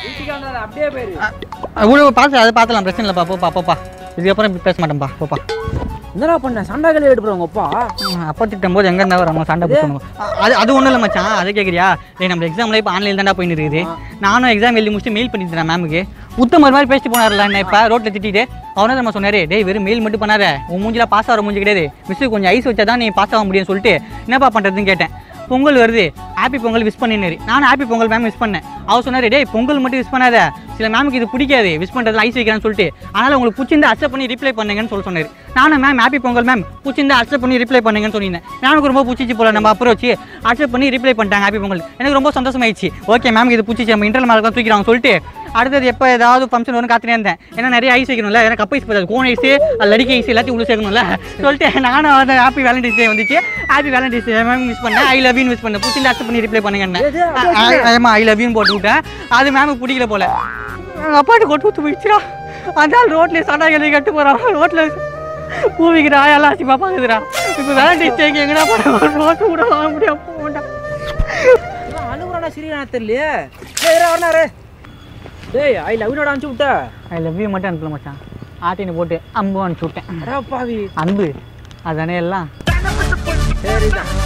வீட்டுக்கு வந்தாத அப்படியே போயிரு இவ்வளோ பார்த்து அதை பார்த்துலாம் பிரச்சனை இல்லைப்பா போப்பா போப்பா இதுக்கப்புறம் இப்படி பேச மாட்டேன்ப்பா போப்பா என்னடா பண்ண சண்டை கல்வி எடுப்புற உங்க அப்பா ம், அப்பா திட்டும் போது எங்கே இருந்தா வராங்க சண்டை போட்டுருங்க அது அது ஒன்றும் இல்லை மச்சான் அதை கேட்குறியா டேய் நம்ம எக்ஸாமில் இப்போ ஆன்லைன் தான்டா போயின்னு இருக்குது நானும் எக்ஸாம் எழுதி முடிச்சுட்டு மெயில் பண்ணி தரேன் மேமுக்கு உத்தமர் மாதிரி பேசிட்டு போனார்ல என்ன இப்போ ரோட்டில் திட்டிட்டு அவனே நம்ம சொன்னாரு டேய் வெறும் மெயில் மட்டும் பண்ணாத உன் மூஞ்சில பாஸ் ஆகிற மூஞ்சி கிடையாது மிஸ்ஸு கொஞ்சம் ஐஸ் வச்சா தான் நீ பாஸ் ஆக முடியும்னு சொல்லிட்டு என்னப்பா பண்ணுறதுன்னு கேட்டேன் பொங்கல் வருது ஹாப்பி பொங்கல் விஷ் பண்ணினாரு நானும் ஹாப்பி பொங்கல் மேம் விஷ் பண்ணேன் அவர் சொன்னாரு டேய் பொங்கல் மட்டும் விஷ் பண்ணாத சில மேமுக்கு இது பிடிக்காது விஷ் பண்ணுறதுல ஐஸ் வைக்கிறான்னு சொல்லிட்டு அதனால் உங்களுக்கு பிடிச்சிருந்தா அக்செப்ட் பண்ணி ரிப்ளை பண்ணுங்கன்னு சொல்லி சொன்னாரு நானும் மேம் ஹாப்பி பொங்கல் மேம் பிடிச்சிருந்தா அக்செப்ட் பண்ணி ரிப்ளை பண்ணுங்கன்னு சொல்லியிருந்தேன் எனக்கு ரொம்ப பிடிச்சி போல நம்ம அப்புறம் வச்சு அக்செப்ட் பண்ணி ரிப்ளை பண்ணிட்டாங்க ஹாப்பி பொங்கல் எனக்கு ரொம்ப சந்தோஷமாயிடுச்சு ஓகே மேம் இது பிடிச்சி நம்ம இன்டர்னல் மார்க் தூக்கிறாங்க சொல்லிட்டு அடுத்தது எப்போ ஏதாவது ஃபங்க்ஷன் வரும் காத்துனே இருந்தேன் ஏன்னா நிறைய ஐஸ் வைக்கணும்ல ஏன்னா கப் ஐஸ் பத்தாது கோன் ஐஸ் லடிக்க ஐஸ் எல்லாத்தையும் உள்ள சேர்க்கணும்ல சொல்லிட்டு நானும் வந்து ஹாப்பி வேலண்டைன்ஸ் டே வந்துச்சு happy Valentine's day ma'am miss பண்ணேன் ஐ லவ் யூ மிஸ் பண்ணேன் பிடிச்சி அக்செப்ட் பண்ணி ரிப்ளை பண்ணுங்கன்னு ஆமா ஐ லவ் யூன்னு போட்டு விட்டேன் அது மேமுக்கு பிடிக்கல போல எங்கள் அப்பாட்டு கொட்டு ஊத்து போயிடுச்சுடா அதனால ரோட்ல சண்டை கட்டி கட்டு போகிறான் ரோட்ல பூவிக்கிறா எல்லாம் ஆச்சு பாப்பாக்குதுடா இப்போ வேலண்டைன்ஸ் டேக்கு எங்கடா போகிறேன் ரோட்டு கூட வாங்க முடியாம போகண்டா இவன் அழுகுறானா சிரிக்கிறானா தெரியலையே டேய் வரனாரு டேய் ஐ லவ் யூ அனுப்பிச்சு விட்ட ஐ லவ் யூ மட்டும் அனுப்பல மச்சான் ஆட்டின்னு போட்டு அம்பு அனுப்பிச்சு விட்டேன் அடா பாவி அன்பு அதானே எல்லாம் சரிதான்